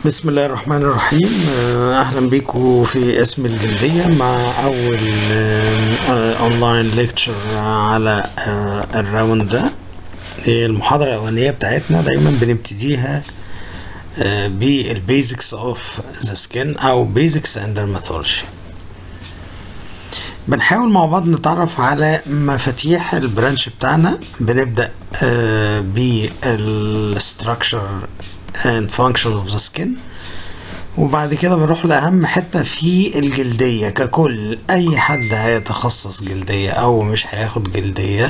بسم الله الرحمن الرحيم آه، اهلا بيكم في اسم الجلدية مع اول اونلاين ليكتشر على آه، الراوند ده آه، المحاضرة الاولانية بتاعتنا دايما بنبتديها بالبيزكس اوف ذا سكين او بيزكس اند dermatology بنحاول مع بعض نتعرف على مفاتيح البرانش بتاعنا بنبدأ بالستراكشر and function of the skin وبعد كده بنروح لأهم حتة في الجلدية ككل أي حد هيتخصص جلدية أو مش هياخد جلدية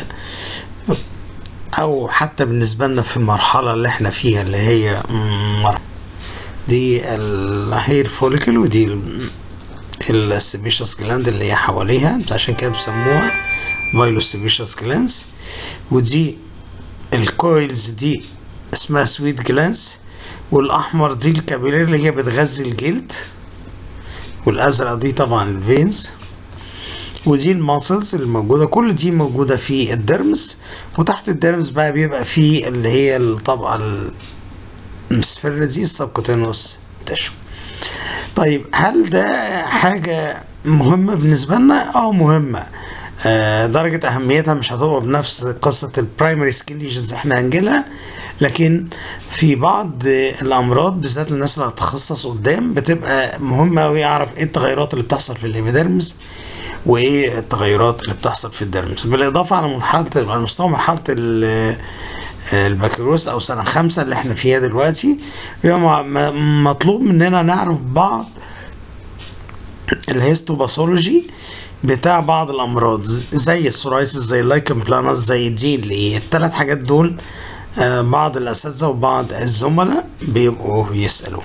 أو حتى بالنسبة لنا في المرحلة اللي احنا فيها اللي هي مر- دي الهير فوليكل ودي السبيشس جلاند اللي هي حواليها عشان كده بيسموها فايلوسبيشس جلانس ودي الكويلز دي اسمها سويت جلانس والاحمر دي الكابيلار اللي هي بتغذي الجلد والازرق دي طبعا الفينز ودي الماسلز اللي موجوده كل دي موجوده في الدرمس وتحت الدرمس بقى بيبقى في اللي هي الطبقه المسفره دي السبكوتينوس تشو طيب هل ده حاجه مهمه بالنسبه لنا اه مهمه آه، درجة أهميتها مش هتبقى بنفس قصة البرايمري سكين ليجنز احنا هنجيلها لكن في بعض الأمراض بالذات الناس اللي هتتخصص قدام بتبقى مهمة أوي أعرف إيه التغيرات اللي بتحصل في الإبيديرمس وإيه التغيرات اللي بتحصل في الديرمس بالإضافة على مرحلة على مستوى مرحلة ال- البكالوريوس أو سنة خمسة اللي احنا فيها دلوقتي بيبقى م- م- مطلوب مننا نعرف بعض الهيستوباثولوجي بتاع بعض الامراض ز- زي السورايسيس زي اللايكن بلانس زي دي اللي الثلاث حاجات دول آه، بعض الاساتذه وبعض الزملاء بيبقوا يسالوا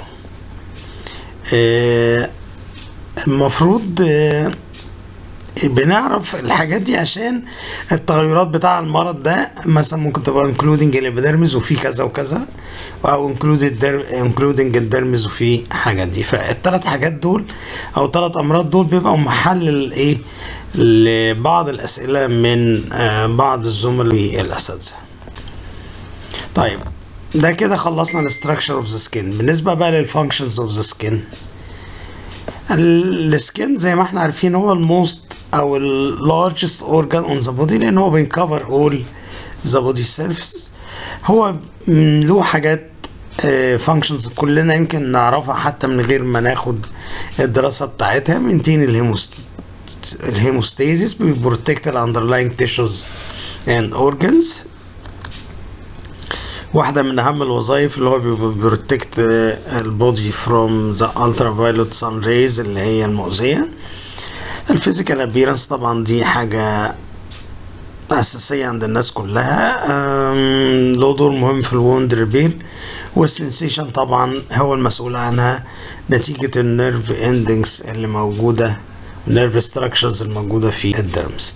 آه، المفروض آه، بنعرف الحاجات دي عشان التغيرات بتاع المرض ده مثلا ممكن تبقى انكلودنج الابيديرمز وفي كذا وكذا او انكلودنج انكلودنج الديرمز وفي حاجات دي فالثلاث حاجات دول او الثلاث امراض دول بيبقوا محل الايه لبعض الاسئله من آه، بعض الزملاء الاساتذه طيب ده كده خلصنا الاستراكشر اوف ذا سكين بالنسبه بقى للفانكشنز اوف ذا سكين السكين زي ما احنا عارفين هو الموست او اللارجست اورجان اون ذا بودي لان هو بينكفر اول ذا بودي سيرفيس هو م، له حاجات فانكشنز كلنا يمكن نعرفها حتى من غير ما ناخد الدراسه بتاعتها مينتين الهيموست الهيموستاسيس بيبروتكت الاندرلاينج تيشوز اند اورجانز واحدة من أهم الوظائف اللي هو بيبروتكت البودي فروم ذا الترا فايلوت سان ريز اللي هي المؤذية الفيزيكال ابيرنس طبعا دي حاجة أساسية عند الناس كلها أم، له دور مهم في الووند ريبير والسنسيشن طبعا هو المسؤول عنها نتيجة النيرف اندنجز اللي موجودة النيرف ستراكشرز الموجودة في الدرمس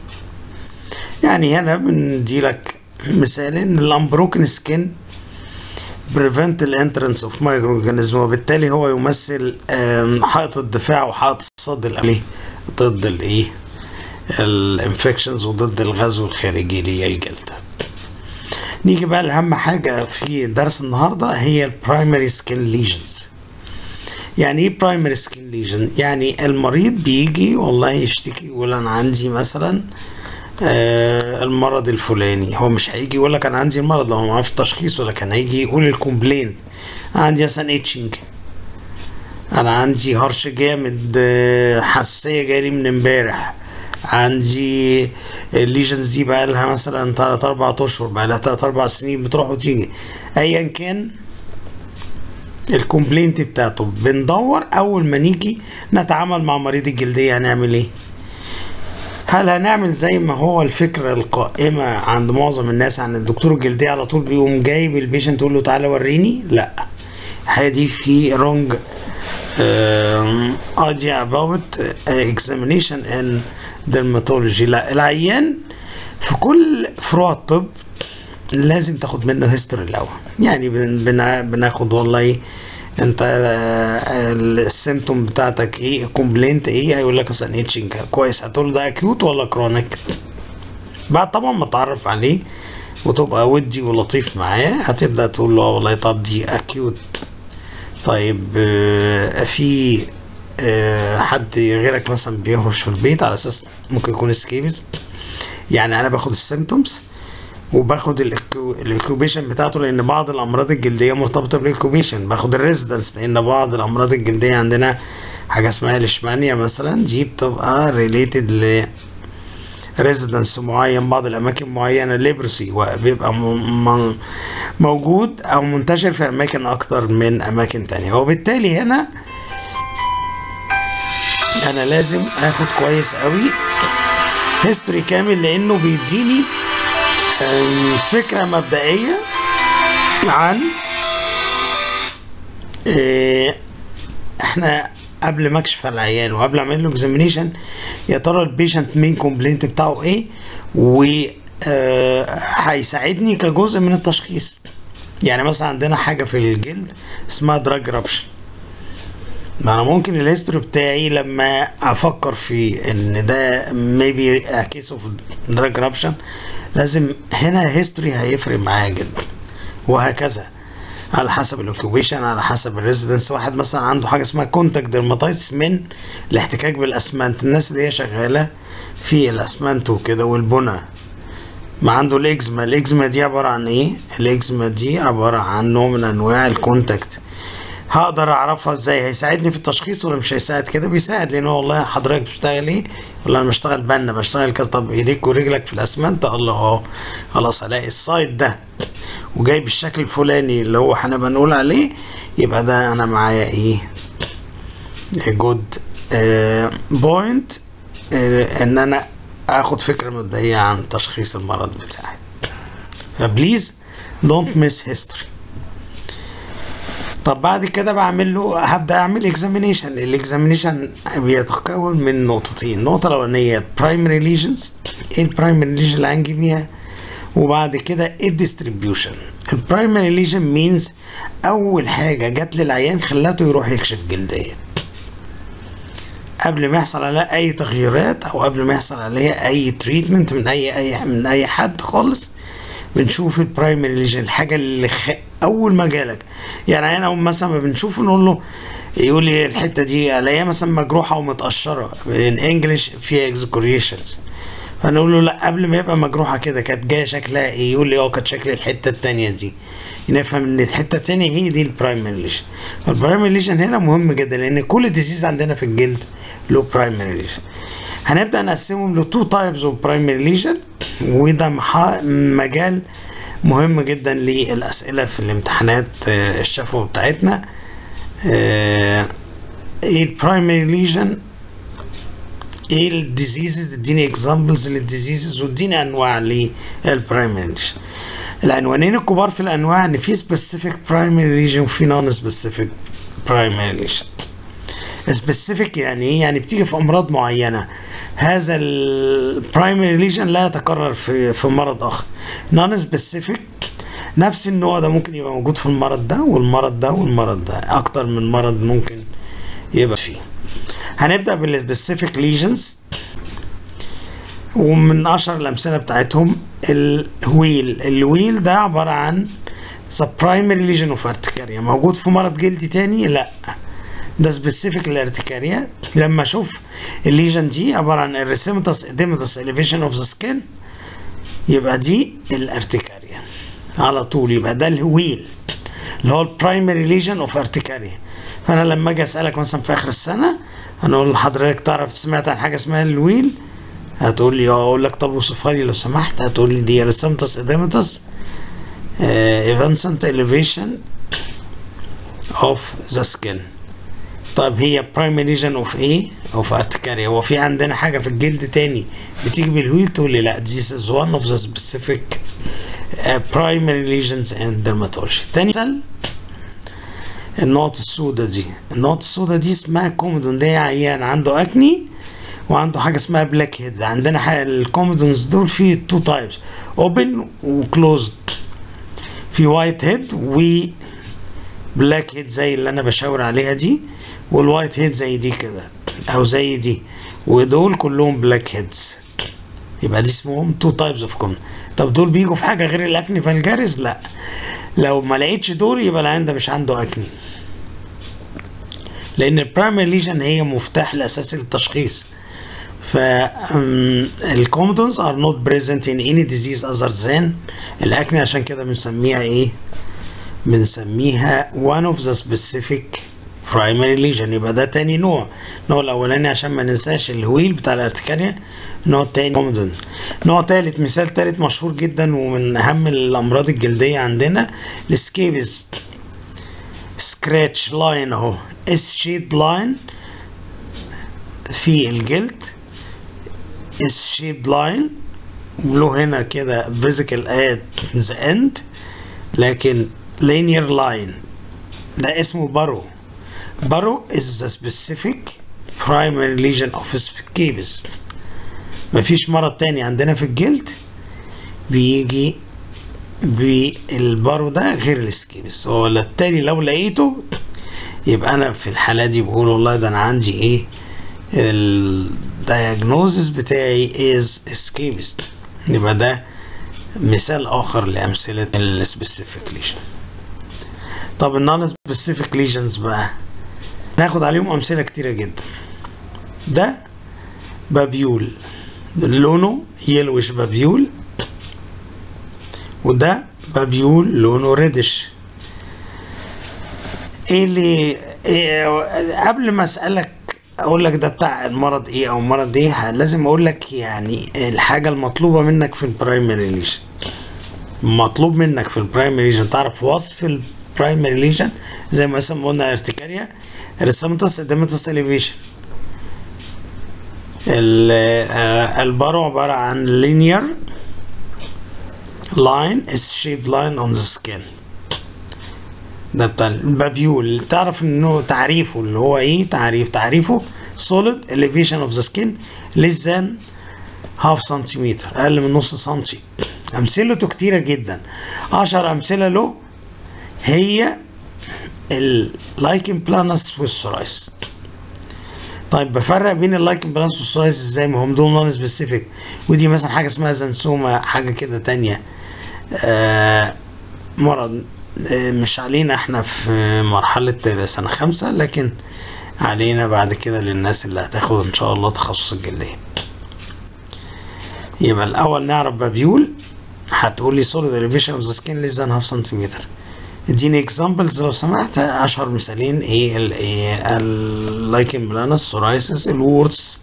يعني هنا بندي لك مثال ان الامبروكن سكين prevent الانترنس اوف مايكرو اورجانيزم وبالتالي هو يمثل آم، حائط الدفاع وحائط الصد الاولي ضد الايه الانفكشنز وضد الغزو الخارجي للجلد نيجي بقى لأهم حاجة في درس النهاردة هي البرايمري سكين ليجنز يعني ايه برايمري سكين ليجن يعني المريض بيجي والله يشتكي يقول انا عندي مثلا آه المرض الفلاني هو مش هيجي يقول لك انا عندي المرض لو ما عرفش التشخيص ولا كان هيجي يقول الكومبلين انا عندي مثلا اتشنج انا عندي هرش جامد آه، حساسيه جايلي من امبارح عندي الليجنز دي بقى لها مثلا 3 4 اشهر بقى لها 3 4 سنين بتروح وتيجي ايا كان الكومبلينت بتاعته بندور اول ما نيجي نتعامل مع مريض الجلديه هنعمل ايه هل هنعمل زي ما هو الفكرة القائمة عند معظم الناس عن الدكتور الجلدية على طول بيقوم جايب البيشنت يقول له تعالى وريني لا الحقيقة دي في wrong um, idea about uh, examination and dermatology لا العيان في كل فروع الطب لازم تاخد منه هيستوري الاول يعني بن بن بناخد والله انت السيمتوم بتاعتك ايه الكومبلينت ايه هيقول لك مثلا اتشنج كويس هتقول له ده اكيوت ولا كرونيك بعد طبعا ما تعرف عليه وتبقى ودي ولطيف معاه هتبدا تقول له آه والله طب دي اكيوت طيب آه، في آه، حد غيرك مثلا بيهرش في البيت على اساس ممكن يكون سكيبس يعني انا باخد السيمتومز وباخد الاكوبيشن بتاعته لان بعض الامراض الجلديه مرتبطه بالاكوبيشن باخد الريزيدنس لان بعض الامراض الجلديه عندنا حاجه اسمها الاشمانيا مثلا دي بتبقى ريليتد ل ريزيدنس معين بعض الاماكن معينه ليبرسي وبيبقى م- م- موجود او منتشر في اماكن اكتر من اماكن تانية وبالتالي هنا انا لازم اخد كويس قوي هيستوري كامل لانه بيديني أم، فكره مبدئيه عن إيه، احنا قبل ما اكشف على العيان وقبل ما اعمل له اكزامينيشن يا ترى البيشنت مين كومبلينت بتاعه ايه و آه، هيساعدني كجزء من التشخيص يعني مثلا عندنا حاجه في الجلد اسمها دراج رابشن ما انا ممكن الهيستوري بتاعي لما افكر في ان ده maybe a case of drug eruption لازم هنا هيستوري هيفرق معايا جدا وهكذا على حسب الاوكيوبيشن على حسب الريزيدنس واحد مثلا عنده حاجه اسمها كونتاكت ديرماتايتس من الاحتكاك بالاسمنت الناس اللي هي شغاله في الاسمنت وكده والبنى ما عنده الاكزما الاكزما دي عباره عن ايه الاكزما دي عباره عن نوع من انواع الكونتاكت هقدر اعرفها ازاي هيساعدني في التشخيص ولا مش هيساعد كده بيساعد لان هو والله حضرتك بتشتغل ايه ولا انا بشتغل بنا بشتغل كذا طب ايديك ورجلك في الاسمنت الله اه خلاص الاقي السايت ده وجاي بالشكل الفلاني اللي هو هنبقى نقول عليه يبقى ده انا معايا ايه جود بوينت ان انا اخد فكره مبدئيه عن تشخيص المرض بتاعي فبليز دونت ميس هيستوري طب بعد كده بعمل له هبدا اعمل اكزامينيشن الاكزامينيشن بيتكون من نقطتين النقطه الاولانيه برايمري ليجنز ايه البرايمري ليجن اللي هنجي بيها وبعد كده الديستريبيوشن البرايمري ليجن مينز اول حاجه جت للعيان خلته يروح يكشف جلديه قبل ما يحصل عليها اي تغييرات او قبل ما يحصل عليها اي تريتمنت من اي اي من اي حد خالص بنشوف البرايمري ليجن الحاجه اللي خ... اول ما جالك يعني انا مثلا ما بنشوفه نقول له يقول لي الحته دي الاقيها مثلا مجروحه ومتقشره ان انجلش فيها اكسكوريشنز فنقول له لا قبل ما يبقى مجروحه كده كانت جايه شكلها ايه يقول لي اه كانت شكل الحته التانيه دي نفهم ان الحته التانيه هي دي البرايمري ليجن فالبرايمري ليجن هنا مهم جدا لان كل ديزيز عندنا في الجلد له برايمري ليجن هنبدا نقسمهم لتو تايبز اوف برايمري ليجن وده محا- مجال مهم جدا للاسئله في الامتحانات آه، الشفوي بتاعتنا آه، ايه البرايمري ليجن ايه الديزيزز اديني اكزامبلز للديزيزز واديني انواع للبرايمري ليجن العنوانين الكبار في الانواع ان في سبيسيفيك برايمري ليجن وفي نون سبيسيفيك برايمري ليجن سبيسيفيك يعني ايه يعني بتيجي في امراض معينه هذا البرايمري ليجن لا يتكرر في في مرض اخر نون سبيسيفيك نفس النوع ده ممكن يبقى موجود في المرض ده والمرض ده والمرض ده اكتر من مرض ممكن يبقى فيه هنبدا بالسبيسيفيك ليجنز ومن اشهر الامثله بتاعتهم الويل الويل ده عباره عن ذا برايمري ليجن اوف ارتكاريا موجود في مرض جلدي تاني لا ده سبيسيفيك للارتكاريا لما اشوف الليجن دي عباره عن الريسيمتس اديمتس elevation اوف ذا سكين يبقى دي الارتكاريا على طول يبقى ده الويل اللي هو البرايمري ليجن اوف ارتكاريا فانا لما اجي اسالك مثلا في اخر السنه انا اقول لحضرتك تعرف سمعت عن حاجه اسمها الويل هتقول لي اه اقول لك طب وصفها لي لو سمحت هتقول لي دي ريسيمتس اديمتس ايفانسنت elevation اوف ذا سكين طيب هي برايمري ليجن اوف ايه؟ اوف ارتكاريا هو في عندنا حاجه في الجلد تاني بتيجي بالويل تقول لي لا this is one of the specific uh, primary lesions in dermatology تاني مثال النقط السوداء دي النقط السوداء دي اسمها كومودون ده عيان عنده اكني وعنده حاجه اسمها بلاك هيد عندنا حاجة الكومودونز دول في تو تايبس اوبن وكلوزد في وايت هيد و بلاك هيد زي اللي انا بشاور عليها دي والوايت هيد زي دي كده او زي دي ودول كلهم بلاك هيدز يبقى دي اسمهم تو تايبس اوف كومن طب دول بيجوا في حاجه غير الاكني فالجارز لا لو ما لقيتش دول يبقى العيان ده مش عنده اكني لان البرايمري ليجن هي مفتاح الاساسي للتشخيص ف الكومدونز ار نوت بريزنت ان اني ديزيز اذر ذان الاكني عشان كده بنسميها ايه بنسميها one of the specific primary lesion يبقى ده تاني نوع النوع الاولاني عشان ما ننساش الهويل بتاع الارتكاريا نوع تاني كومدون نوع تالت مثال تالت مشهور جدا ومن اهم الامراض الجلديه عندنا السكيبس سكراتش لاين اهو اس شيب لاين في الجلد اس شيب لاين وله هنا كده فيزيكال ات ذا اند لكن linear line ده اسمه بارو بارو is the specific primary lesion of scabies مفيش مرض تاني عندنا في الجلد بيجي بالبارو ده غير السكيبس هو التاني لو لقيته يبقى انا في الحالة دي بقول والله ده انا عندي ايه الدياجنوزس بتاعي از سكيبس يبقى ده مثال اخر لامثله السبيسيفيك ليجن طب النون سبيسيفيك ليجنز بقى ناخد عليهم امثله كتيره جدا ده بابيول لونه يلوش بابيول وده بابيول لونه ريدش ايه اللي إيه قبل ما اسالك اقول لك ده بتاع المرض ايه او مرض ايه لازم اقول لك يعني الحاجه المطلوبه منك في البرايمري ليجن مطلوب منك في البرايمري ليجن تعرف وصف البرايمري ليجن زي ما مثلا قلنا ارتكاريا ريسامتس اديمتس اليفيشن البارو عباره عن linear line is shaped line on the skin ده بتاع البابيول تعرف انه تعريفه اللي هو ايه تعريف تعريفه solid elevation of the skin less than half سنتيمتر اقل من نص سنتي امثلته كتيره جدا اشهر امثله له هي اللايكن بلانس والسورايس طيب بفرق بين اللايكن بلانس والسورايس ازاي ما هم دول نون سبيسيفيك ودي مثلا حاجه اسمها زنسوما حاجه كده تانية آه مرض مش علينا احنا في مرحلة سنة خمسة لكن علينا بعد كده للناس اللي هتاخد ان شاء الله تخصص الجلدية يبقى الاول نعرف بابيول هتقول لي solid elevation of the skin less than half سنتيمتر اديني اكزامبلز لو سمحت اشهر مثالين ايه اللايكن بلانس سورايسس الوردز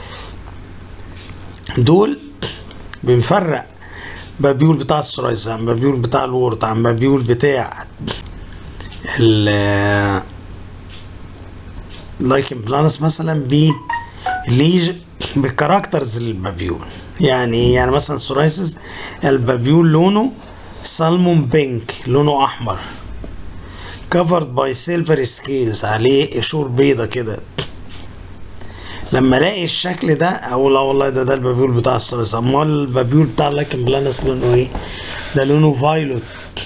دول بنفرق بابيول بتاع السورايس عن بابيول بتاع الورد عن بابيول بتاع ال لايكن بلانس مثلا ب ليج بكاركترز البابيول يعني يعني مثلا السورايسس البابيول لونه سالمون بينك لونه احمر covered by silver scales عليه قشور بيضة كده لما الاقي الشكل ده اقول لا والله ده ده البابيول بتاع السورايس امال البابيول بتاع لايكن بلانس لونه ايه ده لونه فايلوت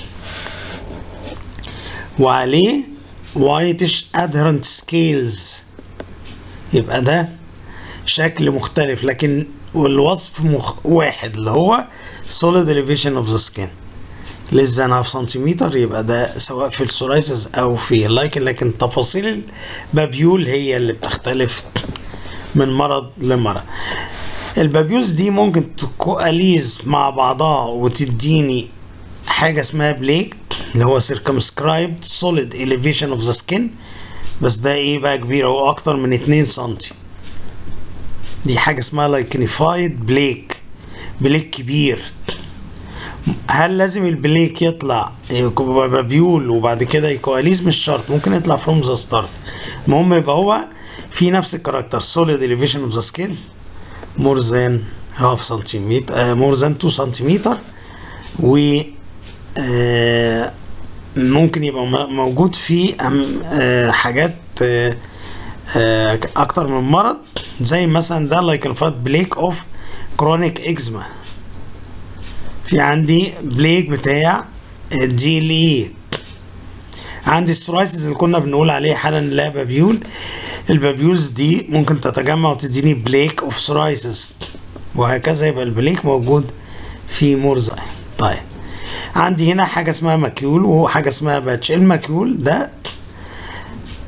وعليه وايتش ادهرنت سكيلز يبقى ده شكل مختلف لكن والوصف مخ... واحد اللي هو solid elevation of the skin less than half سنتيمتر يبقى ده سواء في السورايسس او في اللايكن لكن تفاصيل البابيول هي اللي بتختلف من مرض لمرض البابيولز دي ممكن تكواليز مع بعضها وتديني حاجة اسمها بليك اللي هو circumscribed solid elevation of the skin بس ده ايه بقى كبير هو اكتر من 2 سنتي دي حاجة اسمها لايكنيفايد بليك بليك كبير هل لازم البليك يطلع يبقى بابيول وبعد كده يكواليز مش شرط ممكن يطلع فروم ذا ستارت المهم يبقى هو في نفس الكاركتر solid elevation of the skin more than half سنتيمتر more than 2 سنتيمتر و آه ممكن يبقى موجود في آه حاجات آه اكتر من مرض زي مثلا ده لايكنفات بليك اوف كرونيك اكزما في عندي بليك بتاع دي لي عندي السورايسيس اللي كنا بنقول عليه حالا لا بابيول البابيولز دي ممكن تتجمع وتديني بليك اوف سورايسيس وهكذا يبقى البليك موجود في مورزاي طيب عندي هنا حاجه اسمها ماكيول وحاجه اسمها باتش الماكيول ده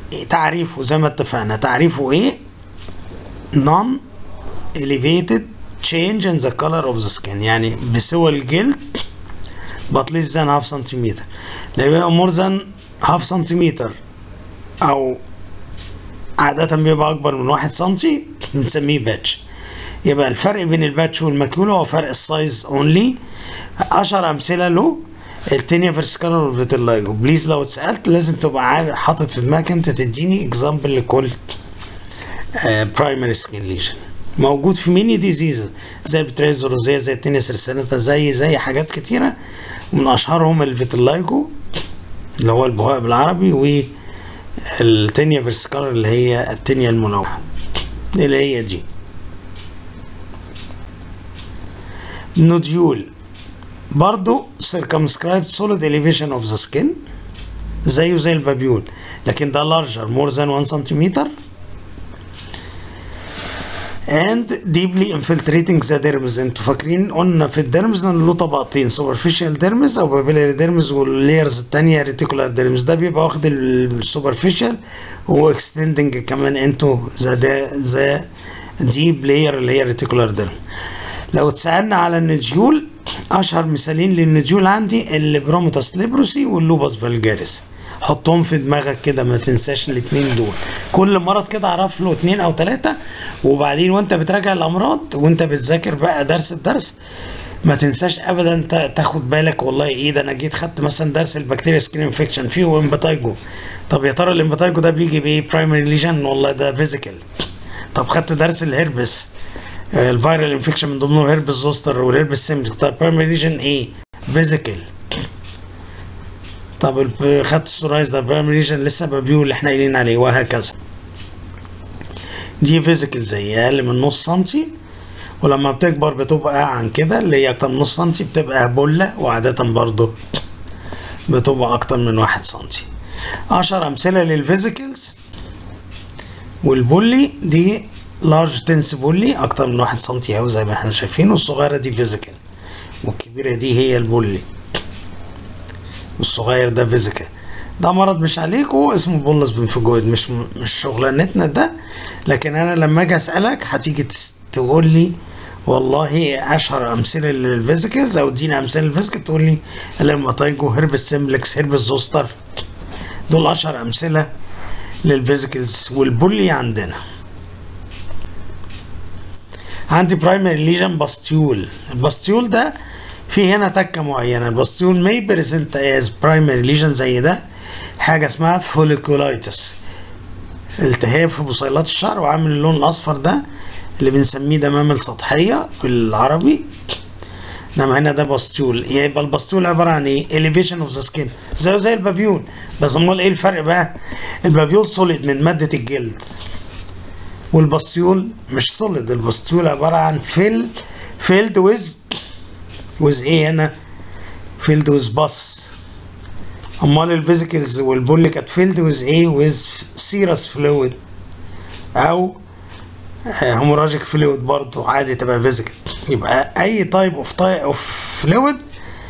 تعريفه زي ما اتفقنا تعريفه ايه non elevated change in the color of the skin يعني بسوى الجلد but less than half centimeter لو يبقى more than half centimeter او عادة بيبقى أكبر من واحد سنتي بنسميه باتش يبقى الفرق بين الباتش والمكيول هو فرق السايز اونلي أشهر أمثلة له التينيا فيرسكالر والفيتيلايجو بليز لو اتسألت لازم تبقى عارف حاطط في دماغك أنت تديني اكزامبل لكل برايمري سكين ليجن موجود في ميني ديزيز زي البتريزوروزيا زي التينيا سيرسينتا زي زي حاجات كتيرة ومن أشهرهم الفيتيلايجو اللي هو البهاء بالعربي و التينيا فيرسكالر اللي هي التينيا الملونة اللي هي دي نوديول برضو circumscribed solid elevation of the skin زيه زي البابيول لكن ده larger more than 1 centimeter and deeply infiltrating the dermis انتوا فاكرين قلنا في الديرمز ان له طبقتين superficial dermis او papillary dermis واللايرز التانية reticular dermis ده بيبقى واخد السوبرفيشال واكستندنج كمان انتو ذا ذا ديب لاير اللي هي reticular dermis لو اتسالنا على النجيول اشهر مثالين للنجيول عندي البروموتاس ليبروسي واللوباس فالجاريس حطهم في دماغك كده ما تنساش الاثنين دول كل مرض كده اعرف له اثنين او ثلاثه وبعدين وانت بتراجع الامراض وانت بتذاكر بقى درس الدرس ما تنساش ابدا تاخد بالك والله ايه ده انا جيت خدت مثلا درس البكتيريا سكين انفكشن فيه امباتايجو طب يا ترى الامباتايجو ده بيجي بايه برايمري ليجن والله ده فيزيكال طب خدت درس الهربس الفيرال انفكشن من ضمنه الهربس زوستر والهربس سيمبلك طب برايمري ليجن ايه فيزيكال طب خدت السورايز ده برايمري ليجن لسه بابيو اللي احنا قايلين عليه وهكذا دي فيزيكال زي اقل من نص سنتي ولما بتكبر بتبقى عن كده اللي هي اكتر من نص سنتي بتبقى بولة وعادة برضه بتبقى اكتر من واحد سنتي اشهر امثلة للفيزيكالز والبولي دي لارج تنس بولي اكتر من واحد سنتي اهو زي ما احنا شايفين والصغيرة دي فيزيكال والكبيرة دي هي البولي والصغير ده فيزيكال ده مرض مش عليكم اسمه بولس بنفجويد مش مش شغلانتنا ده لكن انا لما اجي اسالك هتيجي تقول لي والله اشهر امثله للفيزيكالز او اديني امثله للفيزيكال تقول لي الاماتايجو هربس سيمبلكس هربس زوستر دول اشهر امثله للفيزيكالز والبولي عندنا عندي برايمري ليجن باستيول الباستيول ده في هنا تكه معينه الباستيول ماي بريزنت از برايمري ليجن زي ده حاجه اسمها فوليكولايتس التهاب في بصيلات الشعر وعامل اللون الاصفر ده اللي بنسميه دمامل سطحيه بالعربي انما هنا ده باستيول يبقى الباستيول عباره عن ايه؟ elevation اوف ذا سكين زيه زي البابيول بس امال ايه الفرق بقى؟ البابيول سوليد من ماده الجلد والباستيول مش سوليد الباستيول عباره عن فيل فيلد ويز ويز ايه هنا؟ فيلد ويز باس امال الفيزيكلز والبول كانت فيلد ويز ايه؟ ويز سيرس فلويد او هيموراجيك فلويد برضه عادي تبقى فيزيكال يبقى اي تايب اوف تايب اوف فلويد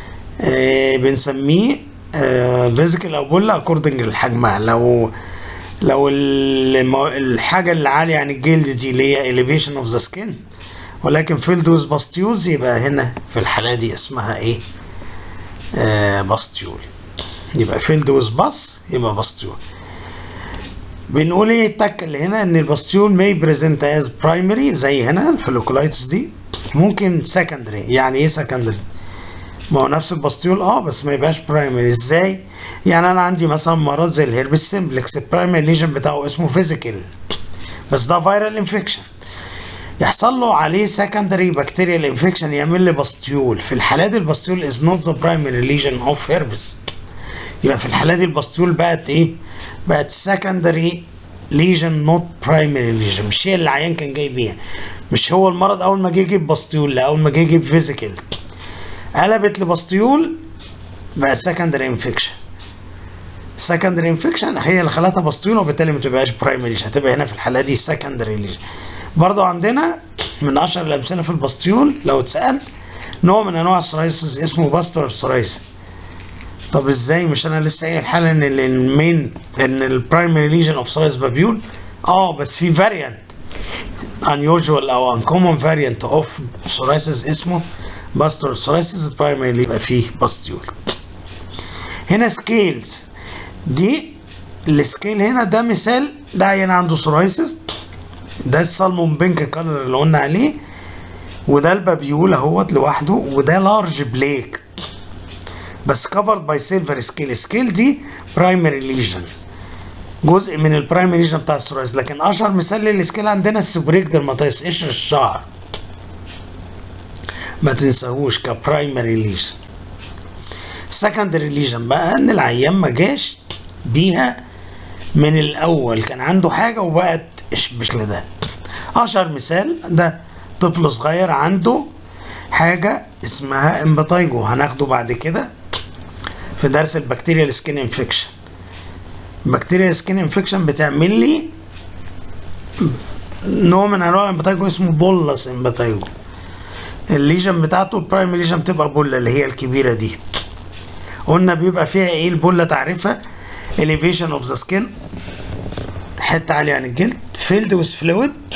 بنسميه فيزيكال او بولا اكوردنج لحجمها لو لو الحاجه اللي عاليه عن الجلد دي اللي هي elevation اوف ذا سكين ولكن فيلد ويز باستيولز يبقى هنا في الحاله دي اسمها ايه؟ آه باستيول يبقى فيلد ويز باس يبقى باستيول بنقول ايه التكه اللي هنا ان الباستيول ماي بريزنت از برايمري زي هنا الفلوكولايتس دي ممكن سكندري يعني ايه سكندري ما هو نفس الباستيول اه بس ما يبقاش برايمري ازاي يعني انا عندي مثلا مرض زي الهربس سيمبلكس البرايمري ليجن بتاعه اسمه فيزيكال بس ده فيرال انفكشن يحصل له عليه سكندري بكتيريال انفكشن يعمل لي باستيول في الحالات دي الباستيول از نوت ذا برايمري ليجن اوف هربس يبقى في الحالات دي الباستيول بقت ايه بقت سكندري ليجن نوت برايمري ليجن مش هي اللي العيان كان جاي بيها مش هو المرض اول ما جه يجيب باستيول لا اول ما جه يجيب فيزيكال قلبت لباستيول بقى سكندري انفكشن سكندري انفكشن هي اللي خلتها باستيول وبالتالي ما تبقاش برايمري هتبقى هنا في الحاله دي سكندري ليجن برضو عندنا من اشهر الامثله في الباستيول لو اتسالت نوع من انواع السرايسس اسمه باستر سرايسس طب ازاي مش انا لسه قايل حالا ان ال- المين ان البرايمري ليجن اوف سايز بابيول اه بس في فاريانت unusual او uncommon variant of psoriasis اسمه باستور psoriasis primary يبقى فيه باستيول هنا سكيلز دي السكيل هنا ده مثال ده عيان عنده سورايسيس ده السالمون بينك كلر اللي قلنا عليه وده البابيول اهوت لوحده وده لارج بليك بس كفرد باي سيلفر سكيل سكيل دي برايمري ليجن جزء من البرايمري ليجن بتاع السورايسيس لكن اشهر مثال للسكيل عندنا السبريك درماتيس قشر الشعر ما تنساهوش كبرايمري ليجن سكندري ليجن بقى ان العيان ما جاش بيها من الاول كان عنده حاجه وبقت إش- بالشكل ده اشهر مثال ده طفل صغير عنده حاجه اسمها امبتايجو هناخده بعد كده في درس البكتيريا سكين انفكشن بكتيريا سكين انفكشن بتعمل لي نوع من انواع الامبتايجو اسمه بولس امبتايجو الليجن بتاعته البرايم ليجن بتبقى بوله اللي هي الكبيره دي قلنا بيبقى فيها ايه البوله تعرفها elevation of the skin حته عاليه عن الجلد filled with fluid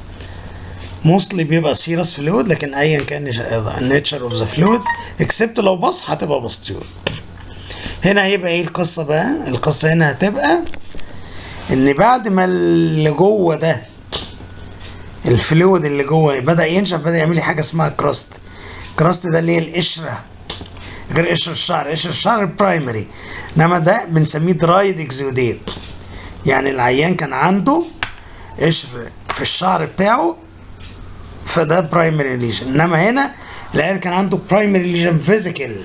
موستلي بيبقى سيرس فلويد لكن ايا كان النيتشر اوف ذا فلويد اكسبت لو بص هتبقى بستيول هنا هيبقى ايه القصه بقى القصه هنا هتبقى ان بعد ما اللي جوه ده الفلويد اللي جوه بدا ينشف بدا يعمل لي حاجه اسمها كراست كراست ده اللي هي القشره غير قشر الشعر قشر الشعر البرايمري انما ده بنسميه درايد اكزوديت يعني العيان كان عنده قشر في الشعر بتاعه فده برايمري ليجن انما هنا العيان كان عنده برايمري ليجن فيزيكال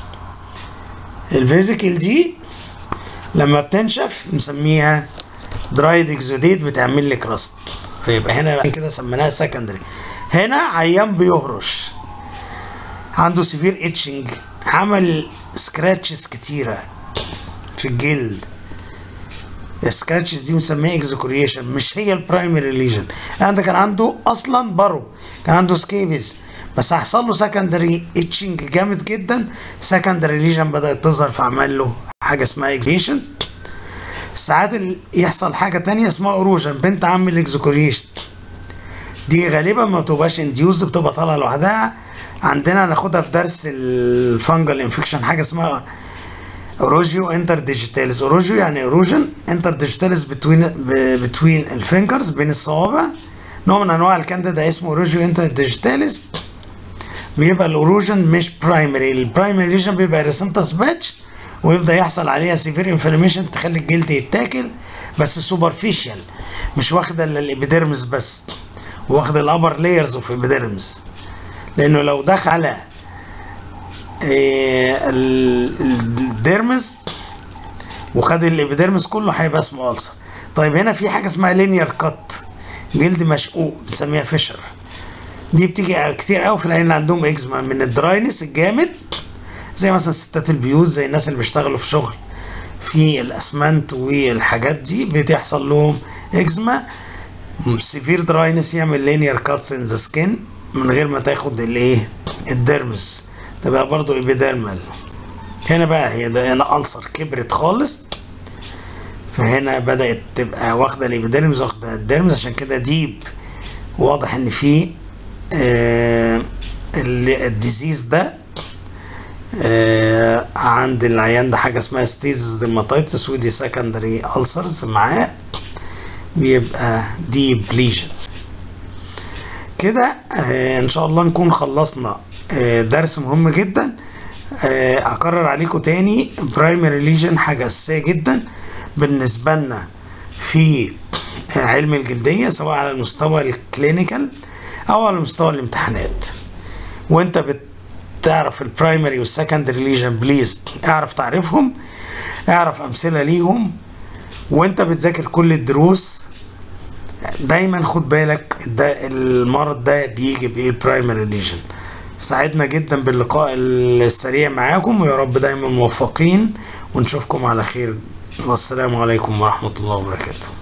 الفيزيكال دي لما بتنشف نسميها درايد اكزوديت بتعمل لي كراست فيبقى هنا كده سميناها سكندري هنا عيان بيهرش عنده سيفير اتشنج عمل سكراتشز كتيرة في الجلد السكراتشز دي مسميها اكزوكريشن مش هي البرايمري ليجن عندك كان عنده اصلا برو كان عنده سكيبز بس هيحصل له سكندري اتشنج جامد جدا سكندري ليجن بدات تظهر فعمل له حاجه اسمها اكزيشنز ساعات ال- يحصل حاجه تانية اسمها اروجن بنت عم الاكزوكريشن دي غالبا ما بتبقاش انديوزد بتبقى طالعه لوحدها عندنا هناخدها في درس الفانجل انفكشن حاجه اسمها اوروجيو انتر ديجيتاليز اوروجيو يعني اروجن انتر ديجيتاليز بتوين بتوين الفينجرز بين الصوابع نوع من انواع الكانديدا اسمه اوروجيو انتر ديجيتاليز بيبقى الاوروجن مش برايمري البرايمري ليجن بيبقى ريسنتس باتش ويبدا يحصل عليها سيفير انفلاميشن تخلي الجلد يتاكل بس سوبرفيشال مش واخده الا الابيديرمس بس واخد الابر لايرز اوف ابيديرمس لانه لو دخل على إيه، ال- الديرمس وخد الابيديرمس كله هيبقى اسمه ألسر طيب هنا في حاجه اسمها لينير كات جلد مشقوق بنسميها فيشر دي بتيجي كتير قوي في العيال اللي عندهم اكزيما من الدراينس الجامد زي مثلا ستات البيوت زي الناس اللي بيشتغلوا في شغل في الاسمنت والحاجات دي بتحصل لهم اكزيما سيفير دراينس يعمل لينير كاتس ان ذا سكين من غير ما تاخد الايه الديرمس تبقى برضو ايبيديرمال هنا بقى هي ده هنا ألسر كبرت خالص فهنا بدأت تبقى واخدة الإبيديرمز واخدة الديرمز عشان كده ديب واضح إن في آه ال- الديزيز ده آه عند العيان ده حاجة اسمها ستيزس ديماتيتس ودي سكندري ألسرز معاه بيبقى ديب ليجنز كده آه ان شاء الله نكون خلصنا آه درس مهم جدا آه اكرر عليكم تاني برايمري ليجن حاجه اساسيه جدا بالنسبه لنا في آه، علم الجلديه سواء على المستوى الكلينيكال او على مستوى الامتحانات وانت بتعرف البرايمري والسكندري ليجن بليز اعرف تعرفهم اعرف امثله ليهم وانت بتذاكر كل الدروس دايما خد بالك ده المرض ده بيجي بايه برايمري ليجن سعدنا جدا باللقاء السريع معاكم ويا رب دايما موفقين ونشوفكم على خير والسلام عليكم ورحمة الله وبركاته